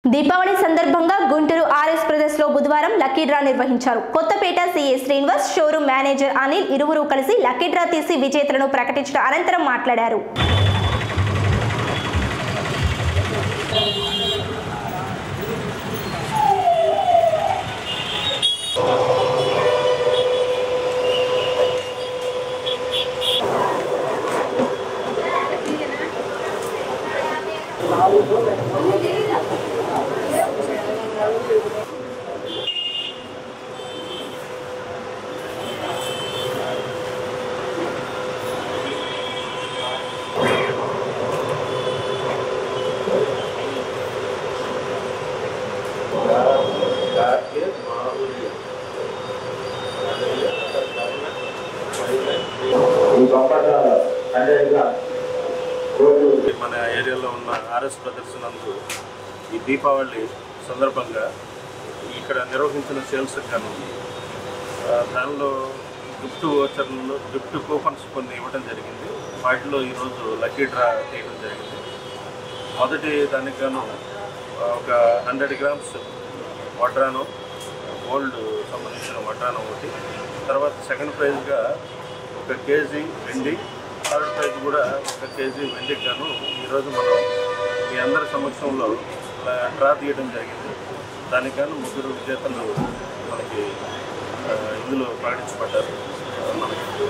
దీపావళి సందర్భంగా Guntur RS brothers లో బుధవారం లక్కీ డ్రా నిర్వహించారు Kothapeta CA Srinivas showroom manager Anil ఇరువురు కలిసి లక్కీ డ్రా తీసి విజేతలను ప్రకటించిన అనంతరం మాట్లాడారు ఈ బొమ్మట హండ్రెడ్గా రోజు మన ఏరియాలో ఉన్న ఆర్ఎస్ బ్రదర్స్ నందు ఈ దీపావళి సందర్భంగా ఇక్కడ నిర్వహించిన సేల్స్ గాను ఆ, దానిలో గిఫ్ట్ ఓచర్లు గిఫ్ట్ కూపన్స్ కొన్ని ఇవ్వడం జరిగింది వాటిలో ఈరోజు లక్కీ డ్రా చేయడం జరిగింది మొదటి దానికి గాను ఆ, ఒక హండ్రెడ్ గ్రామ్స్ వడ్రాను గోల్డ్ సంబంధించిన వడ్రాను ఒకటి తర్వాత సెకండ్ ప్రైజ్గా ఒక కేజీ వెండి థర్డ్ ప్రైజ్ కూడా ఒక కేజీ వెండికి గాను ఈరోజు మనం మీ అందరి సమక్షంలో ఇలా డ్రా తీయడం జరిగింది దానికి గాను ముగ్గురు విజేతలు మనకి ఆ, ఇందులో ప్రకటించబడ్డారు ఆ, మనకి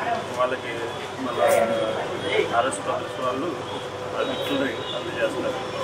వాళ్ళకి మన ఆర్ఎస్ బ్రదర్స్ వాళ్ళు ఆ గిఫ్ట్ని అందజేస్తారు